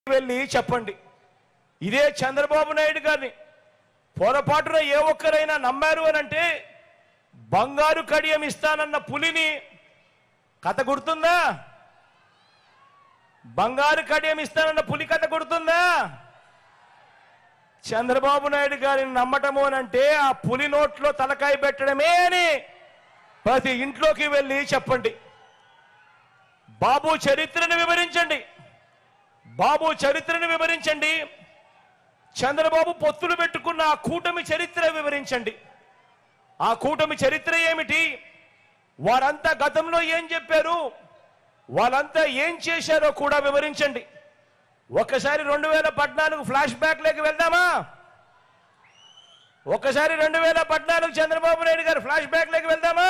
వెళ్ళి చెప్పండి ఇదే చంద్రబాబు నాయుడు గారిని పొరపాటున ఏ ఒక్కరైనా నమ్మారు అని అంటే బంగారు కడియం ఇస్తానన్న పులిని కథ గుర్తుందా బంగారు కడియం ఇస్తానన్న పులి కథ గుర్తుందా చంద్రబాబు నాయుడు గారిని నమ్మటము అని అంటే ఆ పులి నోట్లో తలకాయ పెట్టడమే అని ప్రతి ఇంట్లోకి వెళ్ళి చెప్పండి బాబు చరిత్రను వివరించండి బాబు చరిత్రను వివరించండి చంద్రబాబు పొత్తులు పెట్టుకున్న ఆ కూటమి చరిత్ర వివరించండి ఆ కూటమి చరిత్ర ఏమిటి వారంతా గతంలో ఏం చెప్పారు వాళ్ళంతా ఏం చేశారో కూడా వివరించండి ఒక్కసారి రెండు వేల పద్నాలుగు ఫ్లాష్ బ్యాక్ లేకి వెళ్దామా ఒక్కసారి రెండు వేల పద్నాలుగు చంద్రబాబు నాయుడు గారు ఫ్లాష్ బ్యాక్ లేకి వెళ్దామా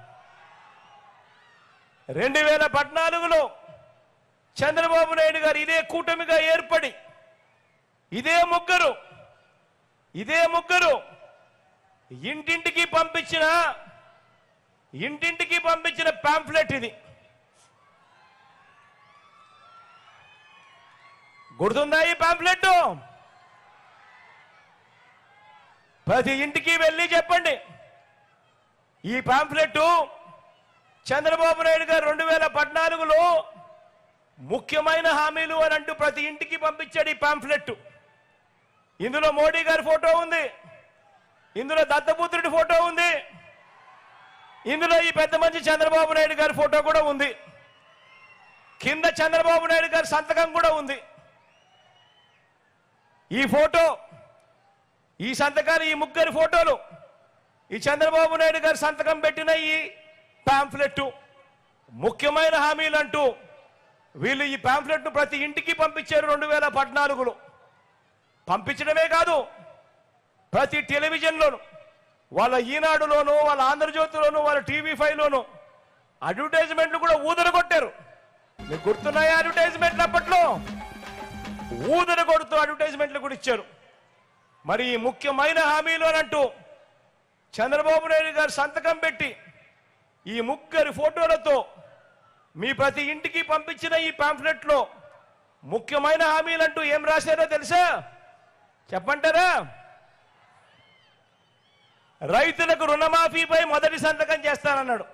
రెండు వేల పద్నాలుగులో చంద్రబాబు నాయుడు గారు ఇదే కూటమిగా ఏర్పడి ఇదే ముగ్గురు ఇదే ముగ్గురు ఇంటింటికి పంపించిన ఇంటింటికి పంపించిన పాంఫ్లెట్ ఇది గుర్తుందా ఈ పాంఫ్లెట్ ప్రతి ఇంటికి వెళ్ళి చెప్పండి ఈ పాంఫ్లెట్ చంద్రబాబు నాయుడు గారు రెండు వేల పద్నాలుగులో ముఖ్యమైన హామీలు అని అంటూ ప్రతి ఇంటికి పంపించాడు ఈ పాంఫ్లెట్ ఇందులో మోడీ గారి ఫోటో ఉంది ఇందులో దత్తపుత్రుడి ఫోటో ఉంది ఇందులో ఈ పెద్ద మంచి చంద్రబాబు నాయుడు గారి ఫోటో కూడా ఉంది కింద చంద్రబాబు నాయుడు గారి సంతకం కూడా ఉంది ఈ ఫోటో ఈ సంతకాలు ఈ ముగ్గురి ఫోటోలు ఈ చంద్రబాబు నాయుడు గారి సంతకం పెట్టిన ఈ పాంఫ్లెట్ ముఖ్యమైన హామీలు అంటూ వీళ్ళు ఈ పాంఫ్లెట్ను ప్రతి ఇంటికి పంపించారు రెండు వేల పద్నాలుగులో పంపించడమే కాదు ప్రతి టెలివిజన్లోను వాళ్ళ ఈనాడులోను వాళ్ళ ఆంధ్రజ్యోతిలోను వాళ్ళ టీవీ ఫైవ్లోను అడ్వర్టైజ్మెంట్లు కూడా ఊదర కొట్టారు మీకు గుర్తున్నాయా అడ్వర్టైజ్మెంట్లు అప్పట్లో ఊదర కొడుతూ అడ్వర్టైజ్మెంట్లు కూడా ఇచ్చారు మరి ఈ ముఖ్యమైన హామీలు అని అంటూ చంద్రబాబు నాయుడు గారు సంతకం పెట్టి ఈ ముగ్గురి ఫోటోలతో మీ ప్రతి ఇంటికి పంపించిన ఈ పాంఫ్లెట్లో ముఖ్యమైన హామీలంటూ ఏం రాశారో తెలుసా చెప్పంటారా రైతులకు రుణమాఫీపై మొదటి సంతకం చేస్తానన్నాడు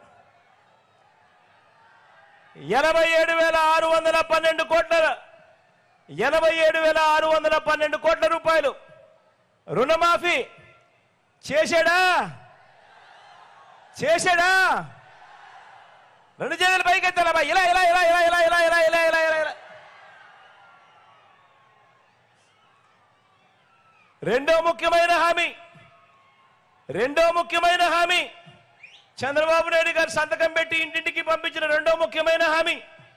ఎనభై ఏడు వేల ఆరు వందల పన్నెండు కోట్ల ఎనభై ఏడు వేల ఆరు వందల పన్నెండు కోట్ల రూపాయలు రుణమాఫీ చేశాడా చేశాడా రెండు చేతులు పైకి ఎత్తాలమ్మా ఇలా ఇలా ఇలా ఇలా ఇలా ఇలా ఇలా ఇలా ఇలా ఇలా ఇలా రెండో ముఖ్యమైన హామీ రెండో ముఖ్యమైన హామీ చంద్రబాబు నాయుడు గారు సంతకం పెట్టి ఇంటింటికి పంపించిన రెండో ముఖ్యమైన హామీ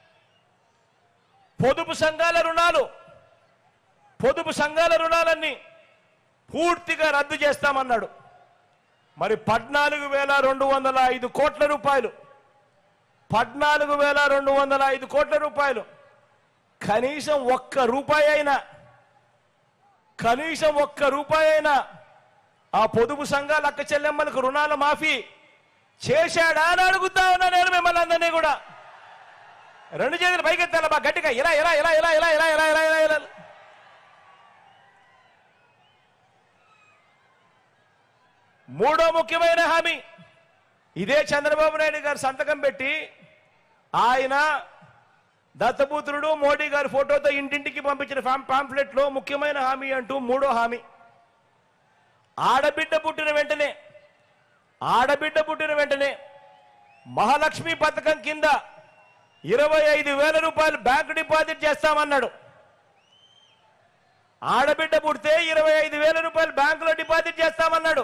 పొదుపు సంఘాల రుణాలు పొదుపు సంఘాల రుణాలన్నీ పూర్తిగా రద్దు చేస్తామన్నాడు మరి పద్నాలుగు వేల రెండు వందల ఐదు కోట్ల రూపాయలు పద్నాలుగు వేల రెండు వందల ఐదు కోట్ల రూపాయలు కనీసం ఒక్క రూపాయి అయినా కనీసం ఒక్క రూపాయి అయినా ఆ పొదుపు సంఘాల అక్క చెల్లెమ్మలకు రుణాల మాఫీ చేశాడా అని అడుగుతా ఉన్నా నేను మిమ్మల్ని అందరినీ కూడా రెండు చేతులు పైకెత్తాలి బా గట్టిగా ఇలా ఇలా ఇలా ఇలా ఇలా ఇలా ఇలా ఇలా ఇలా ఇలా మూడో ముఖ్యమైన హామీ ఇదే చంద్రబాబు నాయుడు గారు సంతకం పెట్టి ఆయన దత్తపుత్రుడు మోడీ గారి ఫోటోతో ఇంటింటికి పంపించిన పాంఫ్లెట్ లో ముఖ్యమైన హామీ అంటూ మూడో హామీ ఆడబిడ్డ పుట్టిన వెంటనే ఆడబిడ్డ పుట్టిన వెంటనే మహాలక్ష్మి పథకం కింద ఇరవై ఐదు వేల రూపాయలు బ్యాంకు డిపాజిట్ చేస్తామన్నాడు ఆడబిడ్డ పుడితే ఇరవై ఐదు వేల రూపాయలు బ్యాంకులో డిపాజిట్ చేస్తామన్నాడు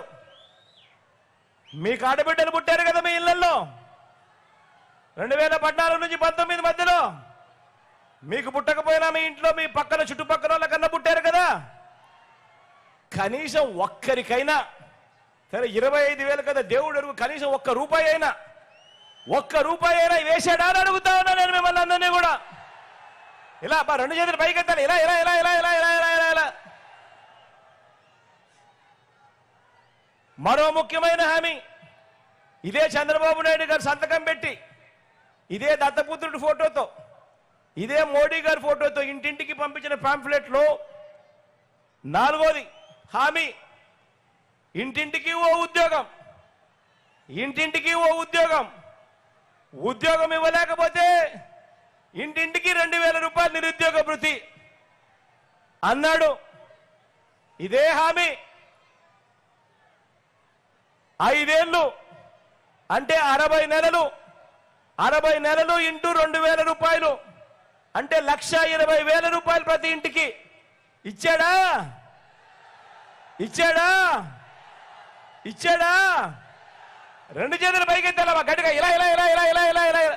మీకు ఆడబిడ్డలు పుట్టారు కదా మీ ఇళ్లలో రెండు వేల పద్నాలుగు నుంచి పంతొమ్మిది మధ్యలో మీకు పుట్టకపోయినా మీ ఇంట్లో మీ పక్కన చుట్టుపక్కల వాళ్ళ కన్నా పుట్టారు కదా కనీసం ఒక్కరికైనా సరే ఇరవై ఐదు వేలు కదా దేవుడు ఎరుగు కనీసం ఒక్క రూపాయి అయినా ఒక్క రూపాయి అయినా వేసాడా అని అడుగుతా ఉన్నా నేను మిమ్మల్ని అందరినీ కూడా ఇలా బా రెండు చేతులు పైకెత్తాలి ఇలా ఇలా ఇలా ఇలా ఇలా ఇలా ఇలా ఇలా ఇలా మరో ముఖ్యమైన హామీ ఇదే చంద్రబాబు నాయుడు గారు సంతకం పెట్టి ఇదే దత్తపుత్రుడి ఫోటోతో ఇదే మోడీ గారి ఫోటోతో ఇంటింటికి పంపించిన పాంఫ్లెట్లో నాలుగోది హామీ ఇంటింటికి ఓ ఉద్యోగం ఇంటింటికి ఓ ఉద్యోగం ఉద్యోగం ఇవ్వలేకపోతే ఇంటింటికి రెండు వేల రూపాయలు నిరుద్యోగ భృతి అన్నాడు ఇదే హామీ ఐదేళ్ళు అంటే అరవై నెలలు అరవై నెలలు ఇంటూ రెండు వేల రూపాయలు అంటే లక్ష ఇరవై వేల రూపాయలు ప్రతి ఇంటికి ఇచ్చాడా ఇచ్చాడా ఇచ్చాడా రెండు చేతులు పైకెత్తాలమ్మా గట్టిగా ఇలా ఇలా ఇలా ఇలా ఇలా ఇలా ఇలా ఇలా.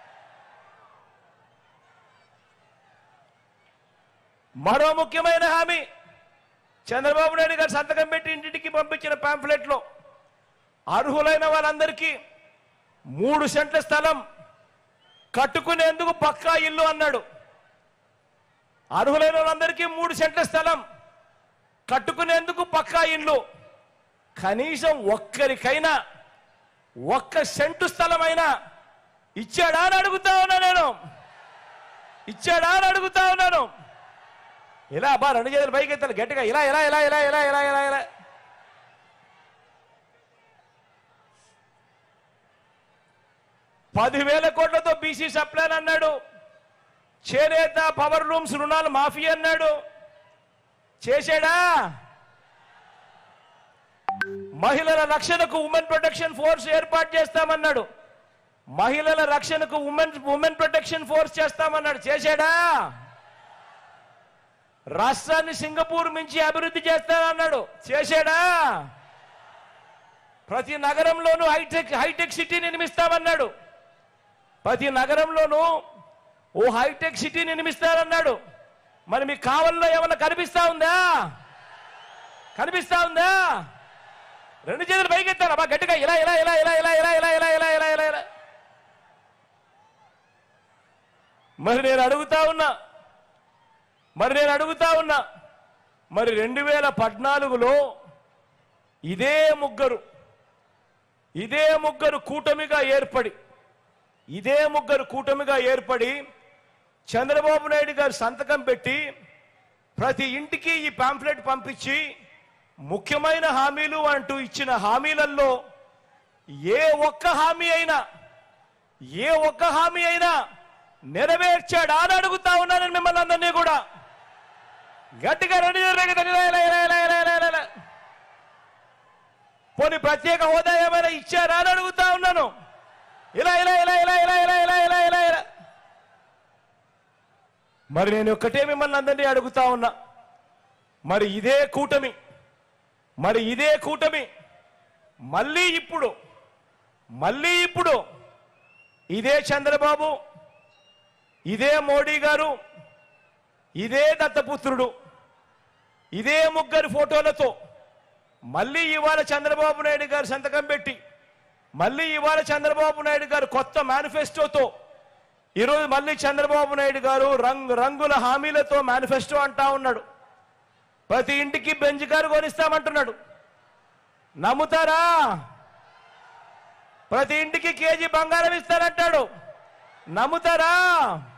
మరో ముఖ్యమైన హామీ చంద్రబాబు నాయుడు గారు సంతకం పెట్టి ఇంటింటికి పంపించిన పాంఫ్లెట్లో అర్హులైన వాళ్ళందరికీ మూడు సెంట్ల స్థలం కట్టుకునేందుకు పక్కా ఇల్లు అన్నాడు అర్హులైన వాళ్ళందరికీ మూడు సెంట్ల స్థలం కట్టుకునేందుకు పక్కా ఇల్లు కనీసం ఒక్కరికైనా ఒక్క సెంటు స్థలమైనా ఇచ్చాడా అని అడుగుతా ఉన్నా నేను ఇచ్చాడా అని అడుగుతా ఉన్నాను ఇలా బా రెండు చేతులు పైకి ఎత్తాలి గట్టిగా ఇలా ఇలా ఇలా ఇలా ఇలా ఇలా ఇలా ఇలా పదివేల కోట్లతో బీసీ సప్లైన్ అన్నాడు చేనేత పవర్ రూమ్స్ రుణాలు మాఫీ అన్నాడు చేశాడా మహిళల రక్షణకు ఉమెన్ ప్రొటెక్షన్ ఫోర్స్ ఏర్పాటు చేస్తామన్నాడు మహిళల రక్షణకు ఉమెన్ ఉమెన్ ప్రొటెక్షన్ ఫోర్స్ చేస్తామన్నాడు చేశాడా రాష్ట్రాన్ని సింగపూర్ మించి అభివృద్ధి చేస్తానన్నాడు చేశాడా ప్రతి నగరంలోనూ హైటెక్ హైటెక్ సిటీ నిర్మిస్తామన్నాడు ప్రతి నగరంలోనూ ఓ హైటెక్ సిటీ నిర్మిస్తారన్నాడు మరి మీకు కావల్లో ఏమన్నా కనిపిస్తా ఉందా కనిపిస్తా ఉందా రెండు చేతులు పైకెత్తారు అబ్బా గట్టిగా ఇలా ఇలా ఇలా ఇలా ఇలా ఇలా ఇలా ఇలా ఇలా ఇలా ఇలా ఇలా మరి నేను అడుగుతా ఉన్నా మరి నేను అడుగుతా ఉన్నా మరి రెండు వేల పద్నాలుగులో ఇదే ముగ్గురు ఇదే ముగ్గురు కూటమిగా ఏర్పడి ఇదే ముగ్గురు కూటమిగా ఏర్పడి చంద్రబాబు నాయుడు గారు సంతకం పెట్టి ప్రతి ఇంటికి ఈ పాంఫ్లెట్ పంపించి ముఖ్యమైన హామీలు అంటూ ఇచ్చిన హామీలలో ఏ ఒక్క హామీ అయినా ఏ ఒక్క హామీ అయినా నెరవేర్చాడా అని అడుగుతా ఉన్నాను మిమ్మల్ని అందరినీ కూడా గట్టిగా రెండు చేతులు ఎత్తండి. ఇలా, ఇలా, ఇలా, ఇలా, ఇలా, ఇలా, ఇలా, ఇలా. పోనీ ప్రత్యేక హోదా ఏమైనా ఇచ్చారా అని అడుగుతా ఉన్నాను ఇలా ఇలా ఇలా ఇలా ఇలా ఇలా ఇలా ఇలా ఇలా ఇలా మరి నేను ఒక్కటే మిమ్మల్ని అందరినీ అడుగుతా ఉన్నా మరి ఇదే కూటమి మరి ఇదే కూటమి మళ్ళీ ఇప్పుడు మళ్ళీ ఇప్పుడు ఇదే చంద్రబాబు ఇదే మోడీ గారు ఇదే దత్తపుత్రుడు ఇదే ముగ్గురు ఫోటోలతో మళ్ళీ ఇవాళ చంద్రబాబు నాయుడు గారు సంతకం పెట్టి మళ్ళీ ఇవాళ చంద్రబాబు నాయుడు గారు కొత్త మేనిఫెస్టోతో ఈరోజు మళ్ళీ చంద్రబాబు నాయుడు గారు రంగు రంగుల హామీలతో మేనిఫెస్టో అంటా ఉన్నాడు ప్రతి ఇంటికి బెంచ్ కారు కొనిస్తామంటున్నాడు నమ్ముతారా ప్రతి ఇంటికి కేజీ బంగారం ఇస్తారంటాడు నమ్ముతారా